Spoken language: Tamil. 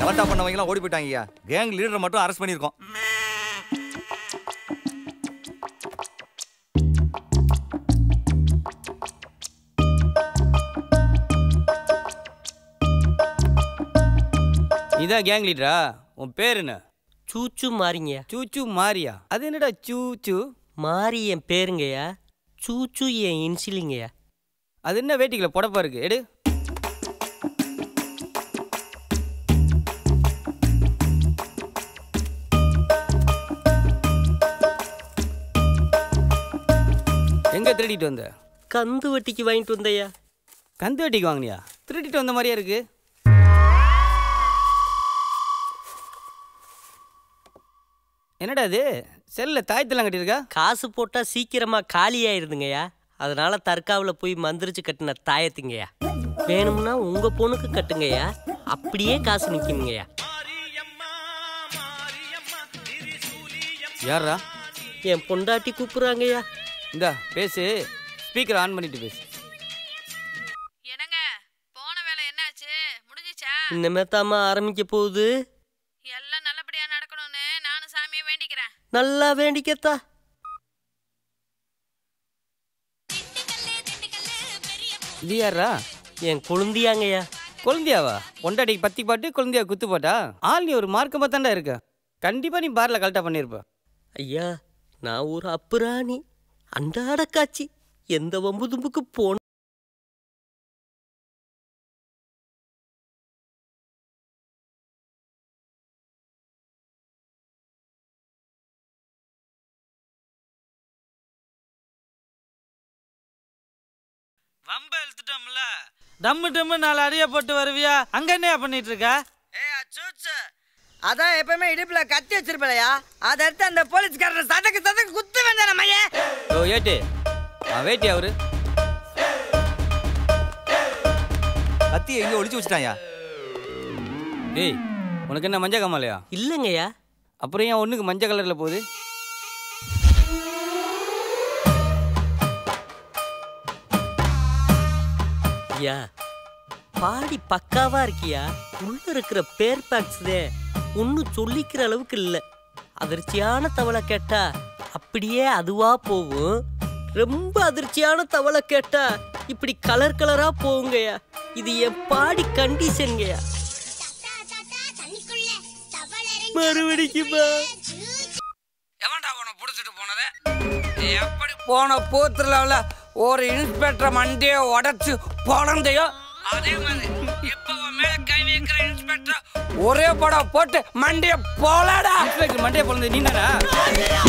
கலட்டா பண்ணவங்கலாம் ஓடி போயிட்டாங்கய்யா கேங் லீடரை மட்டும் அரெஸ்ட் பண்ணியிருக்கோம் இதான் கேங் லீடரா உன் பேர் என்ன சூச்சு மாறிங்கய்யா சூச்சு மாரியா அது என்னடா சூச்சு மாறி என் பேருங்கய்யா சூச்சு என் இன்சிலிங்கய்யா அது என்ன வேட்டிக்கல புடப்பா இருக்கு எடு எங்க திருடிட்டு வந்த கந்து வட்டிக்கு வாங்கிட்டு வந்தையா கந்து வெட்டிக்கு வாங்கினியா திருடிட்டு வந்த மாதிரியா இருக்கு என்னடா இது செல்ல தாயத்தெல்லாம் கட்டியிருக்கா காசு போட்டால் சீக்கிரமாக காலி ஆயிருதுங்கய்யா அதனால தற்காவில் போய் மந்திரிச்சு கட்டின தாயத்துங்கய்யா வேணும்னா உங்கள் பொண்ணுக்கு கட்டுங்கய்யா அப்படியே காசு நிற்குங்கய்யா யாரா என் பொண்டாட்டி கூப்பிட்றாங்கய்யா இந்தா பேசு ஸ்பீக்கர் ஆன் பண்ணிட்டு பேசு என்னங்க போன வேலை என்னாச்சு முடிஞ்சுச்சா இனிமே தாம்மா ஆரம்பிக்க போகுது எல்லாம் நல்லபடியா நடக்கணும்னு நானும் சாமியை வேண்டிக்கிறேன் நல்லா வேண்டிக்கத்தா இது யாரா என் குழந்தையாங்கய்யா குழந்தையாவா பொண்டாட்டிக்கு பத்தி பாட்டு குழந்தையா குத்து பாட்டா ஆள் நீ ஒரு மார்க்கமாக தாண்டா இருக்க கண்டிப்பா நீ பார்ல கரெக்டாக பண்ணியிருப்ப ஐயா நான் ஒரு அப்புராணி அன்றாட காட்சி எந்த வம்பு தும்புக்கு போன வம்ப இழுத்துட்டோம்ல டம்மு டம்மு நாலு அடிய போட்டு வருவியா அங்க என்னையா பண்ணிட்டு இருக்க ஏய் அச்சூச்சு அதான் எப்பவுமே இடுப்புல கத்தி வச்சிருப்பலையா அதை எடுத்து அந்த போலீஸ்காரன் சதக்கு சதக்கு குத்து வேண்டாம் மையே ஓ ஏட்டு ஆ வேட்டி அவரு கத்தி எங்க ஒளிச்சு வச்சுட்டாயா டேய் உனக்கு என்ன மஞ்சள் கமாலையா இல்லைங்கய்யா அப்புறம் ஏன் ஒண்ணுக்கு மஞ்சள் கலர்ல போகுது ஐயா பாடி பக்காவா இருக்கியா உள்ள இருக்கிற பேர் பேக்ஸ் ஒன்னும் சொல்லிக்கிற அளவுக்கு இல்ல அதிர்ச்சியான தவளை கேட்டா அப்படியே அதுவா போகும் ரொம்ப அதிர்ச்சியான தவளை கேட்டா இப்படி கலர் கலரா போகுங்கய்யா இது என் பாடி கண்டிஷன்ங்கய்யா மறுபடிக்குமா எவன்டா உன புடிச்சிட்டு போனது எப்படி போன போத்துல ஒரு இன்ஸ்பெக்டர் மண்டியை உடைச்சு பொழந்தையோ அதே மாதிரி இப்ப உன் மேல கை வைக்கிற இன்ஸ்பெக்டர் ஒரே படம் போட்டு மண்டியை போலடா இன்ஸ்பெக்டர் மண்டையை பிறந்து நீ தானா